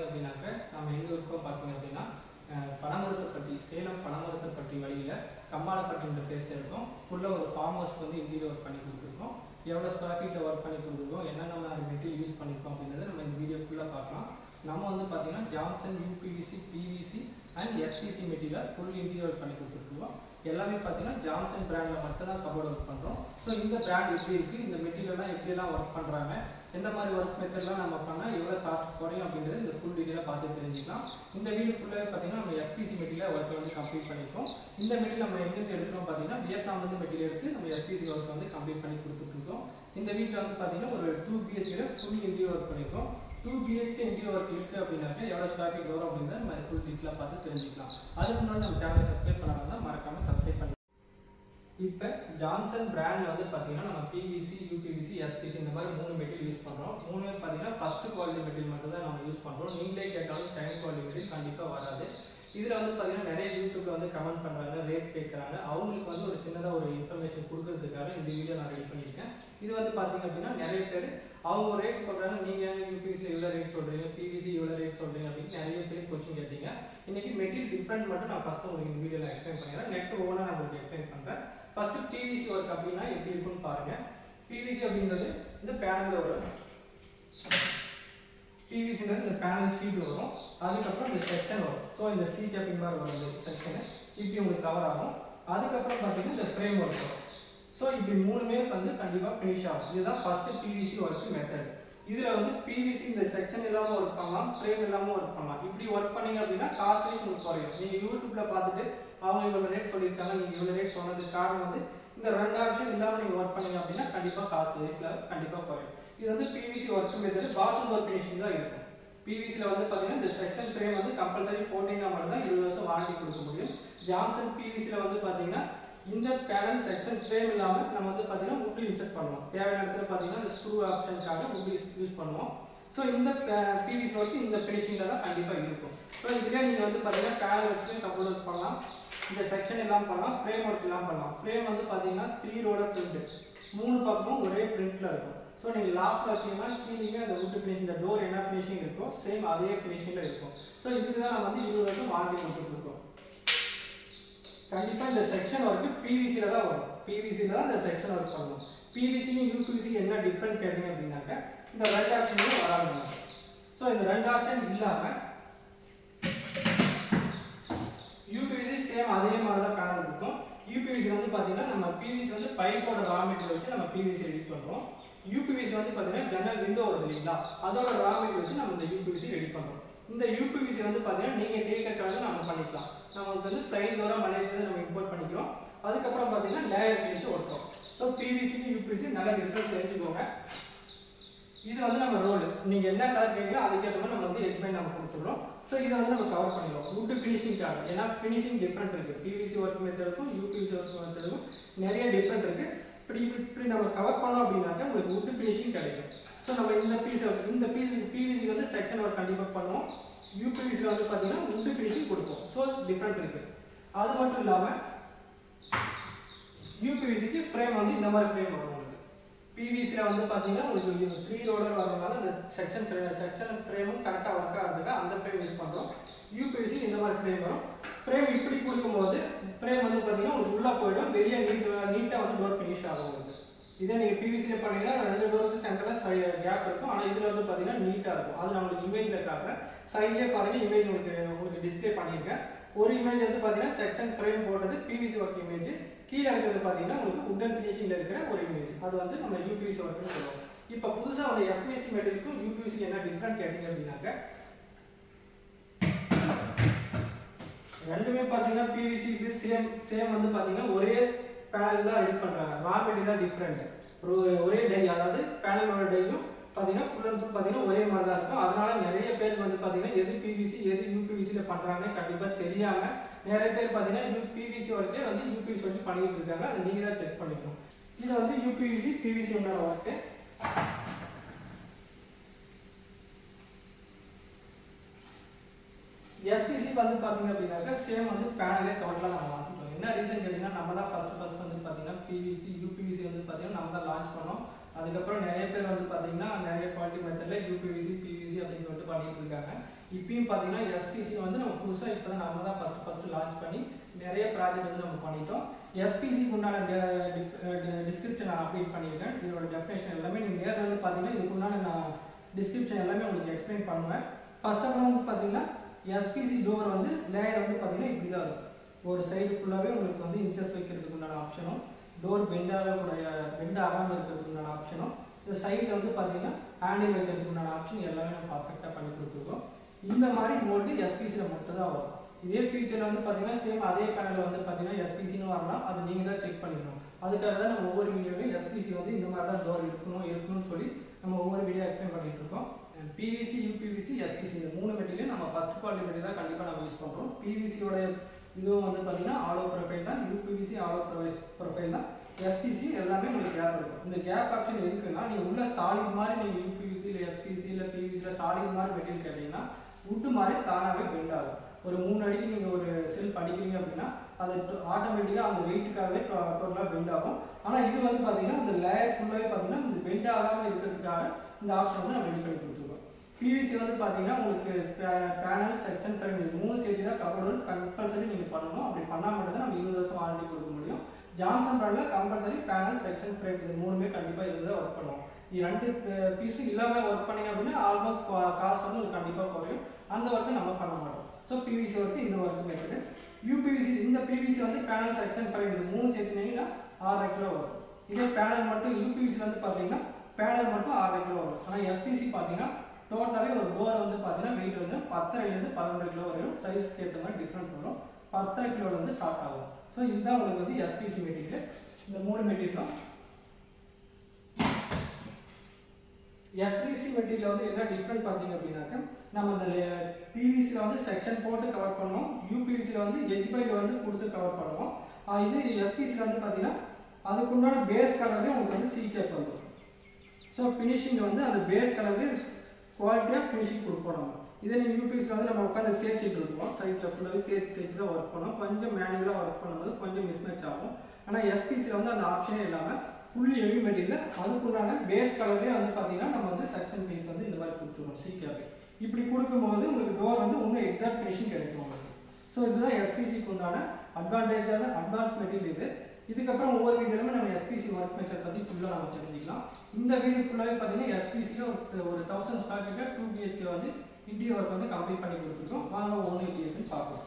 பார்த்தீங்க அப்படின்னாக்க நம்ம எங்கே இருக்கோம் பார்த்தீங்க அப்படின்னா அஹ், பனமரத்துப்பட்டி சேலம் பனமரத்துப்பட்டி வழியில் கம்மாளப்பட்டின்ற பிளேஸில் இருக்கோம் ஃபுல்லாக ஒரு ஃபார்ம் ஹவுஸ்க்கு வந்து இன்டீரியர் ஒர்க் பண்ணி கொடுத்துருக்கோம் எவ்வளோ ஸ்கொயர் ஃபீட்டில் ஒர்க் பண்ணி கொடுத்துருக்கோம் என்னென்ன மாதிரி மெட்டீரியல் யூஸ் பண்ணியிருக்கோம் அப்படின்றத நம்ம இந்த வீடியோ ஃபுல்லாக பார்க்கலாம் நம்ம வந்து பார்த்தீங்கன்னா Johnson UPVC PVC and SPC material full interior work பண்ணி கொடுத்துருக்கோம் எல்லாமே பார்த்தீங்கன்னா ஜான்சன் பிராண்டில் மட்டும் தான் கபோர்ட் ஒர்க் பண்ணுறோம் ஸோ இந்த பிராண்ட் எப்படி இருக்குது இந்த மெட்டீரியல்லாம் எப்படியெல்லாம் ஒர்க் பண்ணுறாங்க எந்த மாதிரி ஒர்க் மெத்தட்லாம் நம்ம பண்ணால் எவ்வளோ காஸ்ட் குறையும் அப்படின்றது இந்த ஃபுல் டீட்டெயிலாக பார்த்து தெரிஞ்சுக்கலாம் இந்த வீடியோ ஃபுல்லாக பார்த்தீங்கன்னா நம்ம எஸ்பிசி மெட்டீரியல் ஒர்க்கை வந்து கம்ப்ளீட் பண்ணியிருக்கோம் இந்த மெட்டீரியல் நம்ம எங்கேருந்து எடுக்கிறோம் பார்த்தீங்கன்னா வியட்நாம் வந்து மெட்டீரியல் எடுத்து நம்ம எஸ்பிசி ஒர்க் வந்து கம்ப்ளீட் பண்ணி கொடுத்துட்ருக்கோம் இந்த வீட்டில் வந்து பார்த்தீங்கன்னா ஒரு டூ பிஹெச்கேல ஃபுல் இன்டீரியர் ஒர்க் பண்ணியிருக்கோம் டூ பிஹெச்கே இன்டீரியர் ஒர்க் இருக்குது அப்படின்னாக்க எவ்வளோ ஸ்கொயர் ஃபீட் வரும் அப்படின்றத நம்ம ஃபுல் டீட்டெயிலாக பார்த்து தெரிஞ்சுக்கலாம் அதுக்கு முன்னாடி நம்ம சேனலை சப்ஸ்கிரைப் பண்ணாமல் தான் மறக்காமல் சப்ஸ்கிரைப் பண்ணி இப்போ ஜான்சன் பிராண்ட்ல வந்து பார்த்தீங்கன்னா நம்ம பிவிசி யூபிவிசி எஸ்பிசி இந்த மாதிரி மூணு மெட்டீரியல் யூஸ் பண்ணுறோம் மூணுமே பார்த்தீங்கன்னா ஃபர்ஸ்ட் குவாலிட்டி மெட்டீரியல் மட்டும் தான் நம்ம யூஸ் பண்ணுறோம் நீங்களே கேட்டாலும் செகண்ட் குவாலிட்டி மெட்டீரியல் கண்டிப்பாக வராது இதில் வந்து பார்த்தீங்கன்னா நிறைய யூடியூப்ல வந்து கமெண்ட் பண்ணுறாங்க ரேட் கேட்குறாங்க அவங்களுக்கு வந்து ஒரு சின்னதாக ஒரு இன்ஃபர்மேஷன் கொடுக்கறதுக்காக இந்த வீடியோ நான் ரெடி பண்ணியிருக்கேன் இது வந்து பார்த்தீங்க அப்படின்னா நிறைய பேர் அவங்க ஒரு ரேட் சொல்கிறாங்க நீங்கள் யூபிஎஸ்சியில் இவ்வளோ ரேட் சொல்கிறீங்க பிவிசி இவ்வளோ ரேட் சொல்கிறீங்க அப்படின்னு நிறைய பேர் கொஸ்டின் கேட்டீங்க இன்னைக்கு மெட்டீரியல் டிஃப்ரெண்ட் மட்டும் நான் ஃபஸ்ட்டு உங்களுக்கு இந்த வீடியோவில் எக்ஸ்பிளைன் பண்ணிடுறேன் நெக்ஸ்ட் ஒவ்வொன்றா நான் உங்களுக்கு எக்ஸ்பிளைன் பண்ணுறேன் ஃபர்ஸ்ட் பிவிசி ஒர்க் அப்படின்னா எப்படி இருக்கும்னு பாருங்க பிவிசி அப்படின்றது இந்த பேனல் வரும் பிவிசின்றது இந்த பேனல் ஷீட் வரும் அதுக்கப்புறம் இந்த செக்ஷன் வரும் ஸோ இந்த சி கேப்பிங் மாதிரி வரும் இந்த செக்ஷனு இப்படி உங்களுக்கு கவர் ஆகும் அதுக்கப்புறம் பார்த்தீங்கன்னா இந்த ஃப்ரேம் ஒர்க் வரும் ஸோ இப்படி மூணுமே வந்து கண்டிப்பாக ஃபினிஷ் ஆகும் இதுதான் ஃபர்ஸ்ட் பிவிசி ஒர்க் மெத்தட் இதில் வந்து பிவிசி இந்த செக்ஷன் இல்லாமல் ஒர்க் பண்ணலாம் ஃப்ரேம் இல்லாமல் ஒர்க் பண்ணலாம் இப்படி ஒர்க் பண்ணீங்க அப்படின்னா காஸ்ட் வைஸ் உங்களுக்கு குறையும் நீங்கள் யூடியூப்ல பார்த்துட்டு அவங்க இவ்வளோ ரேட் சொல்லியிருக்காங்க நீங்கள் இவ்வளோ ரேட் சொன்னதுக்கு காரணம் வந்து இந்த ரெண்டு ஆப்ஷன் இல்லாமல் நீங்கள் ஒர்க் பண்ணீங்க அப்படின்னா கண்டிப்பாக காஸ்ட் வைஸில் கண்டிப்பாக குறையும் இது வந்து PVC work method bathroom work finishing தான் இருக்கும் பிவிசியில் வந்து பார்த்தீங்கன்னா இந்த செக்ஷன் ஃப்ரேம் வந்து கம்பல்சரி போட்டிங்கன்னா மட்டும் தான் இருபது வருஷம் வாரண்டி கொடுக்க முடியும் ஜான்சன் பிவிசியில் வந்து பார்த்தீங்கன்னா இந்த பேனல் செக்ஷன் ஃப்ரேம் இல்லாமல் நம்ம வந்து பார்த்தீங்கன்னா உட் இன்செர்ட் பண்ணுவோம் தேவையான இடத்துல பார்த்தீங்கன்னா இந்த ஸ்க்ரூ ஆப்ஷனுக்காக உட் யூஸ் பண்ணுவோம் ஸோ இந்த பிவிசி ஒர்க் இந்த ஃபினிஷிங்கில் தான் கண்டிப்பாக இருக்கும் ஸோ இதுலேயே நீங்கள் வந்து பார்த்தீங்கன்னா பேனல் வச்சு கபோர்ட் ஒர்க் பண்ணலாம் இந்த செக்ஷன் எல்லாம் பண்ணலாம் ஃப்ரேம் ஒர்க் எல்லாம் பண்ணலாம் ஃப்ரேம் வந்து பார்த்தீங்கன்னா த்ரீ ரோட பிரிண்ட் மூணு பக்கமும் ஒரே பிரிண்ட்ல இருக்கும் ஸோ நீங்கள் லாஃப்ட் வச்சீங்கன்னா கீழே அந்த வுட் ஃபினிஷிங் இந்த டோர் என்ன ஃபினிஷிங் இருக்கோ சேம் அதே ஃபினிஷிங்கில் இருக்கும் ஸோ இதுக்கு தான் நம்ம வந்து இருபது வருஷம் வாரண்டி கொடுத்துருக்கோம் கண்டிப்பா இந்த செக்ஷன் ஒர்க் பிவிசில தான் வரும் பிவிசில தான் இந்த செக்ஷன் ஒர்க் பண்ணணும் பிவிசியும் யூபிவிசி என்ன டிஃப்ரெண்ட் கேட்டீங்க அப்படின்னாக்க இந்த ரெண்டு ஆப்ஷனும் வராது ஸோ இந்த ரெண்டு ஆப்ஷன் இல்லாம யூபிவிசி சேம் அதே மாதிரி தான் பேனல் இருக்கும் யூபிவிசி வந்து பார்த்தீங்கன்னா நம்ம பிவிசி வந்து பைப்போட ரா மெட்டீரியல் வச்சு நம்ம பிவிசி ரெடி பண்ணுறோம் யூபிவிசி வந்து பார்த்தீங்கன்னா ஜன்னல் விண்டோ வருது இல்லைங்களா அதோட ரா மெட்டீரியல் வச்சு நம்ம இந்த யூபிவிசி ரெடி பண்ணுறோம் இந்த யூபிவிசி வந்து பார்த்தீங்கன்னா நீங்கள் கேட்கறதுக்காக நம்ம பண்ணிக்கலாம் நமக்கு வந்து பிளைன் டோரா மலேசியா நம்ம இம்போர்ட் பண்ணிக்கிறோம் அதுக்கப்புறம் பார்த்தீங்கன்னா லேயர் பிரிச்சு ஓட்டுறோம் ஸோ பிவிசிக்கு யூபிவிசி நல்ல டிஃப்ரெண்ட் தெரிஞ்சுக்கோங்க இது வந்து நம்ம ரோல் நீங்க என்ன கலர் கேட்கலாம் அதுக்கேற்ற மாதிரி நம்ம வந்து எஜ்மெண்ட் நம்ம கொடுத்துடுறோம் ஸோ இதை வந்து நம்ம கவர் பண்ணிடுவோம் வுட் ஃபினிஷிங்காக ஏன்னா ஃபினிஷிங் டிஃப்ரெண்ட் இருக்கு பிவிசி ஒர்க் மெத்தடுக்கும் யூபிவிசி ஒர்க் மெத்தடுக்கும் நிறைய டிஃப்ரெண்ட் இருக்கு இப்படி இப்படி நம்ம கவர் பண்ணோம் அப்படின்னாக்கா உங்களுக்கு வுட் ஃபினிஷிங் கிடைக்கும் ஸோ நம்ம இந்த பீஸ் இந்த பீஸ் பிவிசி வந்து செக்ஷன் ஒர்க் கண்டிப்பாக பண்ணுவோம் யூபிவிசியில் வந்து பார்த்தீங்கன்னா வுட் ஃபினிஷிங் கொடுப்போம் ஸோ டிஃப்ரெண்ட் இருக்கு அது மட்டும் இல்லாமல் யூபிவிசிக்கு ஃப்ரேம் வந்து இந்த மாதிரி ஃப்ரேம் வரும் உங்களுக்கு பிவிசியில் வந்து பார்த்தீங்கன்னா உங்களுக்கு த்ரீ ரோடர் வரதுனால அந்த செக்ஷன் செக்ஷன் ஃப்ரேமும் கரெக்டாக ஒர்க் ஆகிறதுக்கு அந்த ஃப்ரேம் யூஸ் பண்ணுறோம் யூபிவிசி இந்த மாதிரி ஃப்ரேம் வரும் ஃப்ரேம் இப்படி கொடுக்கும்போது ஃப்ரேம் வந்து பார்த்தீங்கன்னா உங்களுக்கு உள்ளே போயிடும் வெளியே நீட் நீட்டாக வந்து டோர் ஃபினிஷ் ஆகும் உங்களுக்கு இதே நீங்கள் பிவிசியில் பண்ணீங்கன்னா ரெண்டு டோருக்கு சென்டரில் கேப் இருக்கும் ஆனால் இதில் வந்து பார்த்தீங்கன்னா நீட்டாக இருக்கும் அது நான் உங்களுக்கு இமேஜில் காட்டுறேன் சைட்லேயே பாருங்கள் இமேஜ் உங்களுக்கு உங்களுக்கு டிஸ்ப்ளே பண்ணியிருக்கேன் ஒரு இமேஜ் வந்து பார்த்தீங்கன்னா செக்ஷன் ஃப்ரேம் போட்டது பிவிசி ஒர்க் இமேஜ் கீழே இருக்கிறது பார்த்தீங்கன்னா உங்களுக்கு உடன் ஃபினிஷிங்கில் இருக்கிற ஒரு இமேஜ் அது வந்து நம்ம யூபிவிசி ஒர்க்னு சொல்லுவோம் இப்போ புதுசாக வந்து எஸ்பிஎஸ்சி மெட்டீரியலுக்கும் யூபிவிசி என்ன டிஃப்ரெண்ட் கேட்டிங்க அப்படின்னாக்க ரெண்டுமே பார்த்தீங்கன்னா பிவிசிக்கு சேம் சேம் வந்து பார்த்தீங்கன்னா ஒரே பேனல் தான் ரெடி பண்ணுறாங்க ரா மெட்டீரியல் தான் டிஃப்ரெண்ட் ஒரே டை அதாவது பேனலோட டையும் பார்த்தீங்கன்னா ஃபுல் அண்ட் ஃபுல் பார்த்தீங்கன்னா ஒரே மாதிரி தான் இருக்கும் அதனால நிறைய பேர் வந்து பார்த்தீங்கன்னா எது பிவிசி எது யூபிவிசியில் பண்ணுறாங்கன்னு கண்டிப்பாக தெரியாமல் நிறைய பேர் பார்த்தீங்கன்னா பிவிசி ஒர்க்கே வந்து யூபிவிசி வச்சு பண்ணிட்டு இருக்காங்க அதை நீங்கள் தான் செக் பண்ணிக்கணும் இது வந்து யூபிவிசி பிவிசி உண்டான ஒர்க்கு எஸ்பிசி வந்து பார்த்தீங்க அப்படின்னாக்கா சேம் வந்து பேனலே டோட்டலாக நம்ம மாற்றிட்டோம் என்ன ரீசன் கேட்டிங்கன்னா நம்ம தான் ஃபர்ஸ்ட் ஃபர்ஸ்ட் வந்து பார்த்தீங்கன்னா பிவிசி யூபிவிசி வந்து பார்த்தீங்கன்னா நம்ம தான் லான்ச் பண்ணோம் அதுக்கப்புறம் நிறைய பேர் வந்து பார்த்தீங்கன்னா நிறைய குவாலிட்டி மெத்தடில் யூபிவிசி பிவிசி அப்படின்னு சொல்லிட்டு பண்ணிட்டு இருக்காங்க இப்பயும் பார்த்தீங்கன்னா எஸ்பிசி வந்து நம்ம புதுசாக இப்போ தான் நம்ம தான் ஃபஸ்ட்டு ஃபஸ்ட்டு லான்ச் பண்ணி நிறைய ப்ராஜெக்ட் வந்து நம்ம பண்ணிட்டோம் எஸ்பிசிக்கு உண்டான டிஸ்கிரிப்ஷன் நான் அப்டேட் பண்ணியிருக்கேன் இதோட டெஃபினேஷன் எல்லாமே நீங்கள் நேரில் வந்து பார்த்தீங்கன்னா இதுக்கு உண்டான நான் டிஸ்கிரிப்ஷன் எல்லாமே உங்களுக்கு எக்ஸ்பிளைன் பண்ணுவேன் ஃபர்ஸ்ட் ஆஃப் ஆல் வந்து பார்த்தீங்கன்னா எஸ்பிசி டோர் வந்து லேயர் வந்து பார்த்தீங்கன்னா இப்படி தான் இருக்கும் ஒரு சைடு ஃபுல்லாகவே உங்களுக்கு வந்து இன்ச்சஸ் வைக்கிறதுக்கு உண்டான ஆப்ஷனும் டோர் பெண்ட் ஆகக்கூடிய பெண்ட் ஆகாமல் இருக்கிறதுக்கு உண்டான ஆப்ஷனும் இந்த சைடில் வந்து பார்த்தீங்கன்னா ஹேண்டில் வைக்கிறதுக்கு உண்டான ஆப்ஷன் எல்லாமே நம்ம பர்ஃபெக்டாக பண்ணி கொடுத்துருக்கோம் இந்த மாதிரி மோல்டு எஸ்பிசியில் மட்டும் தான் வரும் இதே ஃபியூச்சரில் வந்து பார்த்தீங்கன்னா சேம் அதே பேனலில் வந்து பார்த்தீங்கன்னா எஸ்பிசின்னு வரலாம் அது நீங்கள் தான் செக் பண்ணிக்கணும் அதுக்காக தான் நம்ம ஒவ்வொரு வீடியோலையும் எஸ்பிசி வந்து இந்த மாதிரி தான் டோர் இருக்கணும் இருக்கணும்னு சொல்லி நம்ம ஒவ்வொரு வீடியோ எக்ஸ்பிளைன் பண்ணிட்டு இருக்கோம் பிவிசி யூபிவிசி எஸ்பிசி இந்த மூணு மெட்டீரியல் நம்ம ஃபர்ஸ்ட் குவாலிட்டி மெட்டீரியல் தான் கண்டிப்பாக நம்ம யூஸ் பண்ணுறோம் பிவிசியோட இதுவும் வந்து பார்த்தீங்கன்னா ஆலோ ப்ரொஃபைல் தான் யூபிவிசி ஆலோ ப்ரொஃபைல் தான் எஸ்பிசி எல்லாமே உங்களுக்கு கேப் இருக்கும் இந்த கேப் ஆப்ஷன் எதுக்குன்னா நீங்கள் உள்ள சாலிட் மாதிரி நீங்கள் யூபிவிசி இல்லை எஸ்பிசி இல்லை பிவிசியில் சாலிட் மாதிரி மெட்டீரியல் கேட்டிங்கன்னா உட்டு மாதிரி தானாகவே பெண்ட் ஆகும் ஒரு மூணு அடிக்கு நீங்கள் ஒரு செல்ஃப் அடிக்கிறீங்க அப்படின்னா அது ஆட்டோமேட்டிக்காக அந்த வெயிட்டுக்காகவே டோட்டலாக பெண்ட் ஆகும் ஆனால் இது வந்து பார்த்தீங்கன்னா இந்த லேயர் ஃபுல்லாகவே பார்த்தீங்கன்னா இந்த பெண்ட் ஆகாமல் இருக்கிறதுக்காக இந்த ஆப்ஷன் வந்து நம்ம ரெடி பண்ணி கொடுத்துருக்கோம் பிவிசி வந்து பார்த்தீங்கன்னா உங்களுக்கு பேனல் செக்ஷன் ஃபைவ் இது மூணு சேர்த்து தான் கவர் கம்பல்சரி நீங்கள் பண்ணணும் அப்படி பண்ணால் மட்டும் தான் நம்ம இருபது வருஷம் வாரண்டி கொடுக்க முடியும் ஜான்சன் பிராண்டில் கம்பல்சரி பேனல் செக்ஷன் ஃப்ரேம் இது மூணுமே கண்டிப்பாக இதில் ஒர்க் பண்ணுவோம் இது ரெண்டு பீஸும் இல்லாமல் ஒர்க் பண்ணீங்க அப்படின்னா ஆல்மோஸ்ட் காஸ்ட் வந்து உங்களுக்கு கண்டிப்பாக குறையும் அந்த ஒர்க்கை நம்ம பண்ண மாட்டோம் ஸோ பிவிசி ஒர்க்கு இந்த ஒர்க்கு மெத்தடு யூபிவிசி இந்த பிவிசி வந்து பேனல் செக்ஷன் ஃபைவ் இது மூணு சேர்த்துனீங்கன்னா ஆறரை கிலோ வரும் இதே பேனல் மட்டும் யூபிவிசி வந்து பார்த்தீங்கன்னா பேனல் மட்டும் ஆறரை கிலோ வரும் ஆனால் எஸ்பிசி பார்த்தீங்கன்னா டோட்டலாகவே ஒரு டோர் வந்து பார்த்தீங்கன்னா வெயிட் வந்து பத்தரைலேருந்து பதினொன்று கிலோ வரையும் சைஸ்க்கு ஏற்ற மாதிரி டிஃப்ரெண்ட் வரும் பத்தரை கிலோலேருந்து ஸ்டார்ட் ஆகும் ஸோ இதுதான் உங்களுக்கு வந்து எஸ்பிசி மெட்டீரியல் இந்த மூணு மெட்டீரியலும் எஸ்பிசி மெட்டீரியல் வந்து என்ன டிஃப்ரெண்ட் பார்த்தீங்க அப்படின்னாக்க நம்ம இந்த பிவிசியில் வந்து செக்ஷன் போட்டு கவர் பண்ணுவோம் யூபிவிசியில் வந்து எஜ் பைட் வந்து கொடுத்து கவர் பண்ணுவோம் ஆஹ் இது எஸ்பிசியில் வந்து பார்த்தீங்கன்னா அதுக்குண்டான பேஸ் கலர்லேயே உங்களுக்கு வந்து சி கேப் வந்துடும் ஸோ ஃபினிஷிங் வந்து அந்த பேஸ் கலர்லேயே குவாலிட்டியாக ஃபினிஷிங் கொடுப்போம் நம்ம இதே நீங்கள் யூபிஎஸ்சில் வந்து நம்ம உட்காந்து தேய்ச்சிட்டு இருப்போம் சைட்டில் ஃபுல்லாகவே தேய்ச்சி தேய்ச்சி தான் ஒர்க் பண்ணோம் கொஞ்சம் மேனுவலாக ஒர்க் பண்ணும்போது கொஞ்சம் மிஸ்மேட்ச் ஆகும் ஆனால் எஸ்பிசியில் வந்து அந்த ஆப்ஷனே இல்லாமல் ஃபுல்லி ஹெவி மெட்டீரியல் அதுக்குண்டான பேஸ் கலர்லேயே வந்து பார்த்தீங்கன்னா நம்ம வந்து செக்ஷன் பீஸ் வந்து இந்த மாதிரி கொடுத்துருவோம் சி கேப் இப்படி கொடுக்கும்போது உங்களுக்கு டோர் வந்து இன்னும் எக்ஸாக்ட் ஃபினிஷிங் கிடைக்கும் உங்களுக்கு ஸோ இதுதான் எஸ்பிசிக்கு உண்டான அட்வான்டேஜான அட்வான்ஸ் மெட்டீரியல் இது இதுக்கப்புறம் ஒவ்வொரு வீடியோலுமே நம்ம எஸ்பிசி ஒர்க் மெத்தட் பற்றி ஃபுல்லாக நம்ம தெரிஞ்சுக்கலாம் இந்த வீடியோ ஃபுல்லாகவே பார்த்தீங்கன்னா எஸ்பிசியில் ஒரு ஒரு தௌசண்ட் ஸ்கொயர் ஃபீட்டில் டூ பிஹெச்கே வந்து இன்டீரியர் ஒர்க் வந்து கம்ப்ளீட் பண்ணி கொடுத்துருக்கோம் வாங்க ஒன்று எப்படி இருக்குன்னு பார்க்கலாம்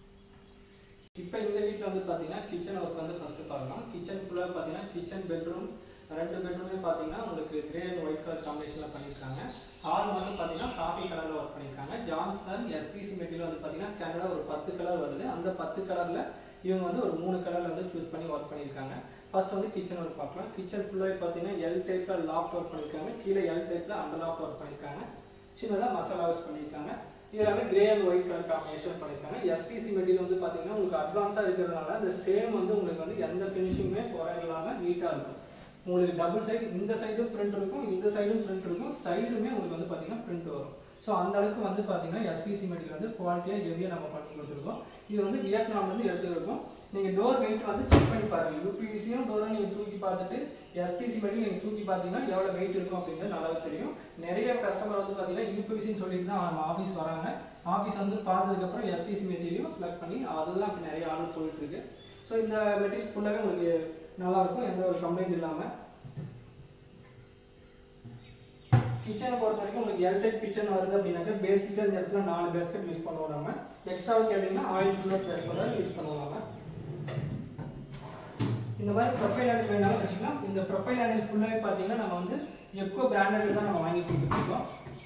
இப்போ இந்த வீட்டில் வந்து பார்த்தீங்கன்னா கிச்சன் ஒர்க் வந்து ஃபஸ்ட்டு பார்க்கலாம் கிச்சன் ஃபுல்லாக பார்த்தீங்கன்னா கிச்சன் பெட்ரூம் ரெண்டு பெட்ரூமே பார்த்தீங்கன்னா உங்களுக்கு கிரே அண்ட் ஒயிட் கலர் காம்பினேஷனில் பண்ணியிருக்காங்க ஹால் வந்து பார்த்தீங்கன்னா காஃபி கலரில் ஒர்க் பண்ணியிருக்காங்க ஜான்சன் எஸ்பிசி மெட்டீரியல் வந்து பார்த்தீங்கன்னா ஸ்டாண்டர்டாக ஒரு பத்து கலர் வருது அந்த பத்து கலரில் இவங்க வந்து ஒரு மூணு கலர் வந்து சூஸ் பண்ணி ஒர்க் பண்ணியிருக்காங்க ஃபர்ஸ்ட் வந்து கிச்சன் ஒர்க் பார்க்கலாம் கிச்சன் ஃபுல்லாகவே பார்த்தீங்கன்னா எல் டைப்பில் லாக் ஒர்க் பண்ணியிருக்காங்க கீழே எல் டைப்பில் அந்த லாக் ஒர்க் பண்ணியிருக்காங்க சின்னதாக மசாலா யூஸ் பண்ணியிருக்காங்க இது எல்லாமே grey and white colour combination பண்ணியிருக்காங்க எஸ்பிசி மெட்டீரியல் வந்து பார்த்தீங்கன்னா உங்களுக்கு அட்வான்ஸாக இருக்கிறதுனால இந்த சேம் வந்து உங்களுக்கு வந்து எந்த ஃபினிஷிங்குமே குறை இல்லாமல் நீட்டாக இருக்கும் உங்களுக்கு டபுள் சைடு இந்த சைடும் பிரிண்ட் இருக்கும் இந்த சைடும் பிரிண்ட் இருக்கும் சைடுமே உங்களுக்கு வந்து பார்த்தீங்கன்னா பிரிண்ட் வரும் ஸோ அந்த அளவுக்கு வந்து பார்த்தீங்கன்னா எஸ்பிசி மெட்டீரியல் வந்து குவாலிட்டியாக ஹெவியாக நம்ம பண்ணி கொடுத்துருக்கோம் இது வந்து வியட்நாம்லேருந்து எடுத்துருக்கோம் நீங்கள் டோர் வெயிட் வந்து செக் பண்ணி பாருங்கள் யூபிவிசியும் டோரும் நீங்கள் தூக்கி பார்த்துட்டு எஸ்பிசி மெட்டீரியல் நீங்கள் தூக்கி பார்த்தீங்கன்னா எவ்வளோ வெயிட் இருக்கும் அப்படிங்கிறது நல்லாவே தெரியும் நிறைய கஸ்டமர் வந்து பார்த்தீங்கன்னா யூபிவிசின்னு சொல்லிட்டு தான் நம்ம ஆஃபீஸ் வராங்க ஆஃபீஸ் வந்து பார்த்ததுக்கப்புறம் எஸ்பிசி மெட்டீரியலும் செலக்ட் பண்ணி அதெல்லாம் இப்போ நிறைய ஆர்டர் போயிட்டு இருக்கு ஸோ இந்த மெட்டீரியல் ஃபுல்லாகவே உங்களுக்கு நல்லா இருக்கும் எந்த ஒரு கம்ப்ளைண்ட் இல்லாமல் கிச்சனை பொறுத்த வரைக்கும் உங்களுக்கு எல் டைப் கிச்சன் வருது அப்படின்னாக்கா பேசிக்காக இந்த இடத்துல நாலு பேஸ்கெட் யூஸ் பண்ணுவோம் நம்ம எக்ஸ்ட்ராவும் கேட்டிங்கன்னா ஆயில் ஃபுல்லாக பேஸ்கெட் யூஸ் பண்ணுவோம் நம்ம இந்த மாதிரி ப்ரொஃபைல் அணில் வேணாலும் வச்சுக்கலாம் இந்த ப்ரொஃபைல் அணில் ஃபுல்லாகவே பார்த்தீங்கன்னா நம்ம வந்து எக்கோ பிராண்டட் தான் நம்ம வாங்கி கொடுத்துருக்கோம்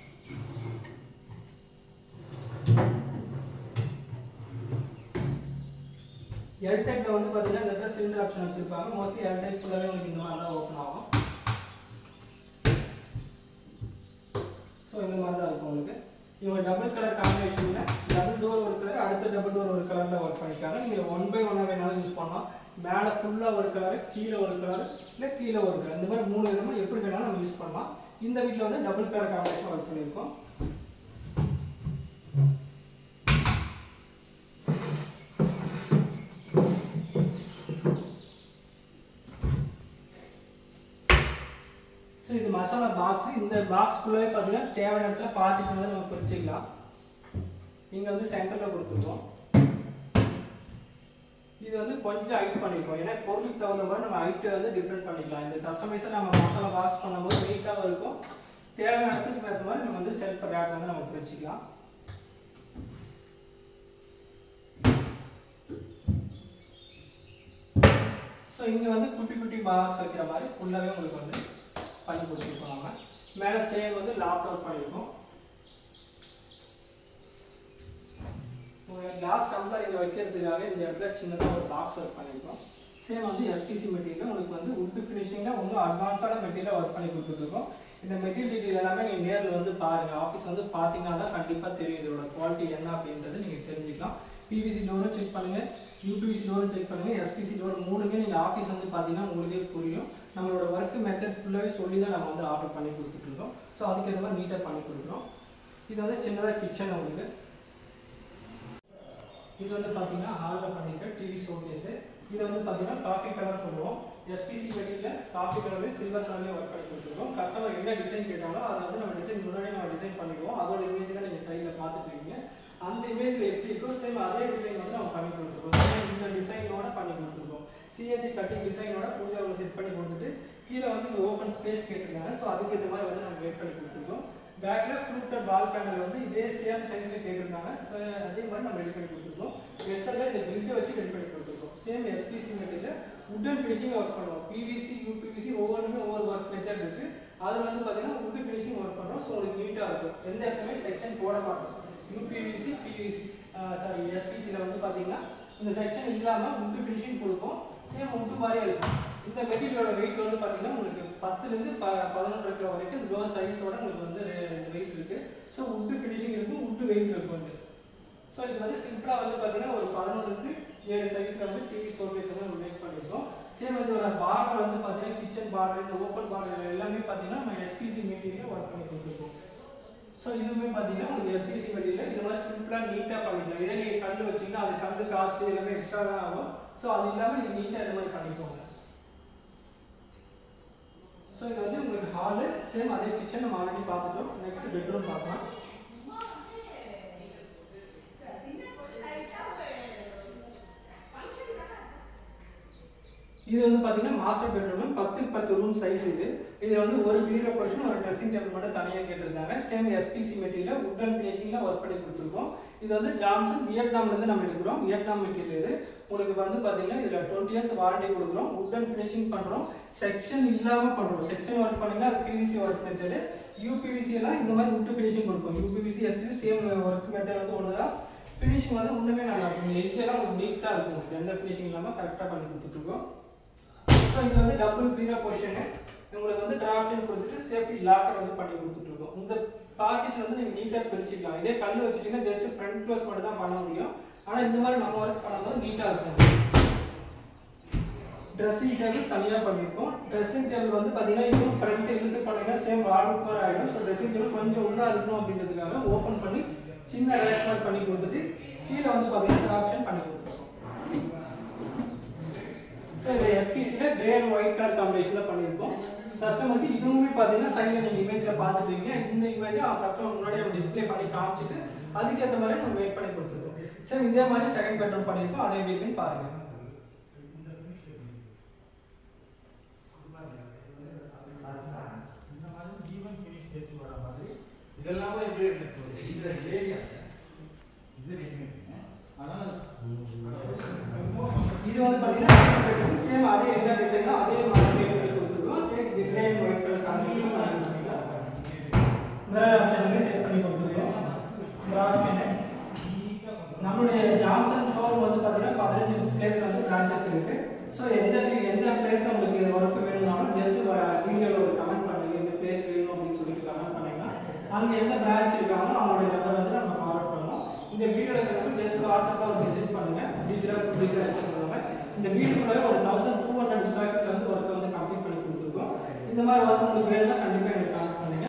எல் டைப்பில் வந்து பார்த்தீங்கன்னா இந்த இடத்துல சிலிண்டர் ஆப்ஷன் வச்சுருப்பாங்க மோஸ்ட்லி எல் டைப் ஃபுல்லாகவே உங்களுக்கு இந்த மாதிரி தான் ஓப்பன் ஆகும் ஸோ இந்த மாதிரி தான் இருக்கும் உங்களுக்கு இவங்க டபுள் கலர் காம்பினேஷனில் டபுள் டோர் ஒரு கலர் அடுத்த டபுள் டோர் ஒரு கலரில் ஒர்க் பண்ணியிருக்காங்க நீங்கள் ஒன் பை ஒன்னாக வேணாலும் யூஸ் பண்ணலாம் மேலே ஃபுல்லாக ஒரு கலர் கீழே ஒரு கலர் இல்லை கீழே ஒரு கலர் இந்த மாதிரி மூணு விதமாக எப்படி வேணாலும் நம்ம யூஸ் பண்ணலாம் இந்த வீட்டில் வந்து டபுள் கலர் காம்பினேஷன் ஒர்க் பண்ணியிருக்கோம் ஸோ இது மசாலா பாக்ஸ் இந்த பாக்ஸ் ஃபுல்லாகவே பார்த்தீங்கன்னா தேவையான இடத்துல பார்ட்டிஷன் வந்து நம்ம பிரிச்சுக்கலாம் இங்கே வந்து சென்டரில் கொடுத்துருக்கோம் இது வந்து கொஞ்சம் ஹைட் பண்ணிருக்கோம் ஏன்னா பொருளுக்கு தகுந்த மாதிரி நம்ம ஹைட்டை வந்து டிஃப்ரெண்ட் பண்ணிக்கலாம் இந்த கஸ்டமைஸை நம்ம மசாலா பாக்ஸ் பண்ணும்போது நீட்டாகவும் இருக்கும் தேவையான இடத்துக்கு ஏற்ற மாதிரி நம்ம வந்து செல்ஃப் ரேக் வந்து நம்ம பிரிச்சுக்கலாம் ஸோ இங்கே வந்து குட்டி குட்டி பாக்ஸ் வைக்கிற மாதிரி ஃபுல்லாகவே உங்களுக்கு வந்து பண்ணி கொடுத்துருக்கோம் நம்ம மேலே சேவ் வந்து லாப்ட் அவுட் பண்ணியிருக்கோம் கிளாஸ் டம்ளர் இங்கே வைக்கிறதுக்காக இந்த இடத்துல சின்னதாக ஒரு பாக்ஸ் ஒர்க் பண்ணியிருக்கோம் சேம் வந்து எஸ்பிசி மெட்டீரியல் உங்களுக்கு வந்து உட்டு ஃபினிஷிங்கில் இன்னும் அட்வான்ஸான மெட்டீரியல் ஒர்க் பண்ணி கொடுத்துருக்கோம் இந்த மெட்டீரியல் டீட்டெயில் எல்லாமே நீங்கள் நேரில் வந்து பாருங்கள் ஆஃபீஸ் வந்து பார்த்தீங்கன்னா தான் கண்டிப்பாக தெரியும் இதோட குவாலிட்டி என்ன அப்படின்றது நீங்கள் தெரிஞ்சுக்கலாம் பிவிசி டோரும் செக் பண்ணுங்கள் யூபிவிசி டோரும் செக் பண்ணுங்கள் எஸ்பிசி டோர் மூணுமே நீங்கள் ஆஃபீஸ் வந்து பார்த்தீங்கன்னா உங்களுக்கே புரியும் நம்மளோட ஒர்க் மெத்தட் ஃபுல்லாகவே சொல்லி தான் நம்ம வந்து ஆர்டர் பண்ணி கொடுத்துட்ருக்கோம் ஸோ அதுக்கு ஏற்ற மாதிரி நீட்டாக பண்ணி கொடுக்குறோம் இது வந்து சின்னதாக கிச்சன் உங்களுக்கு இது வந்து பார்த்தீங்கன்னா ஹாலில் பண்ணியிருக்க டிவி ஷோகேஸு இது வந்து பார்த்தீங்கன்னா காஃபி கலர் சொல்லுவோம் எஸ்பிசி மெட்டீரியல் காஃபி கலர்லேயும் சில்வர் கலர்லேயும் ஒர்க் பண்ணி கொடுத்துருக்கோம் கஸ்டமர் என்ன டிசைன் கேட்டாங்களோ அதை வந்து நம்ம டிசைன் முன்னாடியே நம்ம டிசைன் பண்ணிடுவோம் அதோட இமேஜ் தான் நீங்கள் சைடில் பார்த்துட்டு இருக்கீங்க அந்த இமேஜில் எப்படி இருக்கோ சேம் அதே டிசைன் வந்து நம்ம பண்ணி கொடுத்துருக்கோம் Same இந்த டிசைனோட பண்ணி கொடுத்துருக்கோம் சிஎன்சி கட்டிங் டிசைனோட பூஜாவில் செட் பண்ணி கொடுத்துட்டு கீழே வந்து இங்கே ஓப்பன் ஸ்பேஸ் கேட்டிருக்காங்க ஸோ அதுக்கு இந்த மாதிரி வந்து நம்ம வெயிட் பண்ணி கொடுத்துருக்கோம் பேக்கில் ஃப்ரூட்டட் பால் பேனல் வந்து இதே சேம் சைஸில் கேட்டிருந்தாங்க ஸோ அதே மாதிரி நம்ம ரெடி பண்ணி கொடுத்துருக்கோம் எஸ்எல்ல இந்த பில்ட்டை வச்சு ரெடி பண்ணி கொடுத்துருக்கோம் same SPC material wooden finishing work பண்ணுவோம் பிவிசி யூபிவிசி ஒவ்வொன்றுமே ஒவ்வொரு ஒர்க் மெத்தட் இருக்குது அதில் வந்து பார்த்தீங்கன்னா உட்டு ஃபினிஷிங் ஒர்க் பண்ணுறோம் ஸோ உங்களுக்கு நீட்டாக இருக்கும் எந்த இடத்துலையுமே செக்ஷன் போட மாட்டோம் யூபிவிசி பிவிசி சாரி எஸ்பிசியில் வந்து பார்த்தீங்கன்னா இந்த செக்ஷன் இல்லாமல் உட்டு ஃபினிஷிங் கொடுப்போம் சேம் உட்டு மாதிரியே இருக்கும் இந்த மெட்டீரியலோட வெயிட் வந்து பார்த்தீங்கன்னா உங்களுக்கு பத்துலேருந்து ப பதினொன்று கிலோ வரைக்கும் இந்த டோர் சைஸோட உங்களுக்கு வந்து வெயிட் இருக்குது ஸோ உட்டு ஃபினிஷிங் இருக்கும் உட்டு வெயிட் இருக்கும் வந்து ஸோ இது வந்து சிம்பிளாக வந்து பார்த்தீங்கன்னா ஒரு பதினொன்றுக்கு ஏழு சைஸில் வந்து டிவி ஷோகேஸ் வந்து நம்ம மேக் பண்ணியிருக்கோம் சேம் வந்து ஒரு பார்டர் வந்து பார்த்தீங்கன்னா கிச்சன் பார்டர் இந்த ஓப்பன் பார்டர் எல்லாமே பார்த்தீங்கன்னா நம்ம எஸ்பிசி மெட்டீரியல் ஒர்க் பண்ணி கொடுத்துருக்கோம் ஸோ இதுவுமே பார்த்தீங்கன்னா உங்களுக்கு எஸ்பிசி மெட்டீரியல் இது மாதிரி சிம்பிளாக நீட்டாக பண்ணிக்கலாம் இதே நீங்கள் கல் வச்சிங்கன்னா அது கல் காஸ்ட் எல்லாமே எக்ஸ்ட்ரா தான் ஆகும் ஸோ அது இல்லாமல் நீங்கள் நீட்டாக இது மாதிரி பண்ணிக்கோங்க ஸோ இது வந்து உங்களுக்கு ஹாலு சேம் அதே கிச்சன் நம்ம ஆல்ரெடி பார்த்துட்டோம் நெக்ஸ்ட் பெட்ரூம் பார்க்கலாம் இது வந்து பார்த்தீங்கன்னா மாஸ்டர் பெட்ரூம் பத்துக்கு பத்து ரூம் சைஸ் இது இது வந்து ஒரு பீரோ போர்ஷன் ஒரு ட்ரெஸ்ஸிங் டேபிள் மட்டும் தனியாக கேட்டிருந்தாங்க சேம் எஸ்பிசி மெட்டீரியல் உட்டன் ஃபினிஷிங்கில் ஒர்க் பண்ணி கொடுத்துருக்கோம் இது வந்து ஜாம்சன் வியட்நாம்லேருந்து நம்ம எடுக்கிறோம் வியட்நாம் மெட்டீரியல் இது உங்களுக்கு வந்து பார்த்தீங்கன்னா இதில் டுவெண்ட்டி இயர்ஸ் வாரண்டி கொடுக்குறோம் உட்டன் ஃபினிஷிங் பண்ணுறோம் செக்ஷன் இல்லாமல் பண்ணுறோம் செக்ஷன் ஒர்க் பண்ணிங்கன்னா அது பிவிசி ஒர்க் மெத்தடு யூபிவிசி எல்லாம் இந்த மாதிரி உட்டு ஃபினிஷிங் கொடுப்போம் UPVC SPC same work method வந்து ஒன்று தான் ஃபினிஷிங் வந்து இன்னுமே நல்லா இருக்கும் எட்ஜ் எல்லாம் உங்களுக்கு நீட்டாக இருக்கும் உங்களுக்கு எந்த ஃபினிஷிங் இல்லாமல் கரெக்டாக பண்ணி கொடுத்துட்ருக்கோம் ஸோ இது வந்து டபுள் பீரோ பொசிஷனு உங்களுக்கு வந்து டிராப்ஷன் கொடுத்துட்டு சேஃப்டி லாக்கர் வந்து பண்ணி கொடுத்துட்ருக்கோம் இந்த பார்ட்டிஷன் வந்து நீங்கள் நீட்டாக பிரிச்சுக்கலாம் இதே கல் வச்சுட்டீங்கன்னா ஜஸ்ட் ஃப்ரண்ட் க்ளோஸ் மட்டும் தான் பண்ண முடியும் ஆனால் இந்த மாதிரி நம்ம ஒர்க் பண்ணும்போது நீட்டாக இருக்கும் ட்ரெஸ்ஸிங் டேபிள் தனியாக பண்ணியிருக்கோம் ட்ரெஸ்ஸிங் டேபிள் வந்து பார்த்தீங்கன்னா இதுவும் ஃப்ரண்ட் இழுத்து பண்ணுங்க சேம் வார்டு மாதிரி ஆகிடும் ஸோ ட்ரெஸ்ஸிங் டேபிள் கொஞ்சம் உள்ளா இருக்கணும் அப்படின்றதுக்காக ஓப்பன் பண்ணி சின்ன ரேக் மாதிரி பண்ணி கொடுத்துட்டு கீழே வந்து பார்த்தீங்கன்னா ஆப்ஷன் பண்ணி கொடுத்துருக்கோம் ஸோ இது எஸ்பிசியில் கிரே அண்ட் ஒயிட் கலர் காம்பினேஷனில் பண்ணியிருக்கோம் கஸ்டமருக்கு இதுவுமே பார்த்தீங்கன்னா சைடில் நீங்கள் இமேஜில் பார்த்துட்டீங்க இந்த இமேஜை அவன் கஸ்டமர் முன்னாடி நம்ம டிஸ்ப்ளே பண்ணி காமிச்சிட்டு அதுக்கேற்ற மாதிரி நம்ம வெயிட் பண்ணி கொடுத்துருக்கோம் சரி இதே மாதிரி செகண்ட் பெட்ரூம் பண்ணியிருக்கோம் அதே வீட்லையும் பாருங்கள் இந்த மாதிரி ஜீவன் finish சேர்த்து வர மாதிரி இதெல்லாம் கூட இப்படியே இருக்கு. இந்த area, இது ரெடிமேடுங்க. அதனால இது வந்து பார்த்தீங்கன்னா சேம் அதே என்ன டிசைனோ அதே மாதிரி make பண்ணி கொடுத்துருக்கோம் same grey and white colour combination mirror ஆப்ஷனுமே செட் பண்ணி கொடுத்துருக்கோம் இந்த ஆப்ஷனு நம்மளுடைய ஜான்சன் ஷோரூம் வந்து பார்த்தீங்கன்னா பதினஞ்சு பிளேஸ்ல வந்து பிரான்ச்சஸ் இருக்கு ஸோ எந்த எந்த பிளேஸ்ல உங்களுக்கு ஒர்க் வேணும்னாலும் ஜஸ்ட் வீடியோவில் ஒரு கமெண்ட் பண்ணுங்க இந்த பிளேஸ் வேணும் அப்படின்னு சொல்லிட்டு கமெண்ட் பண்ணீங்கன்னா அங்கே எந்த பிரான்ச் இருக்காங்களோ அவங்களுடைய நம்பர் வந்து நம்ம ஃபார்வர்ட் பண்ணுவோம் இந்த வீடியோவில் இருக்கிறவங்க ஜஸ்ட் வாட்ஸ்அப்பில் ஒரு மெசேஜ் பண்ணுங்க டீட்டெயில்ஸ் டீட்டெயில் இருக்கிறவங்க இந்த வீடியோக்குள்ளே ஒரு தௌசண்ட் டூ ஹண்ட்ரட் ஸ்கொயர் ஃபீட்ல வந்து ஒர்க்கை வந்து கம்ப்ளீட் பண்ணி கொடுத்துருக்கோம் இந்த மாதிரி ஒர்க் உங்களுக்கு வேணும்னா கண்டிப்பாக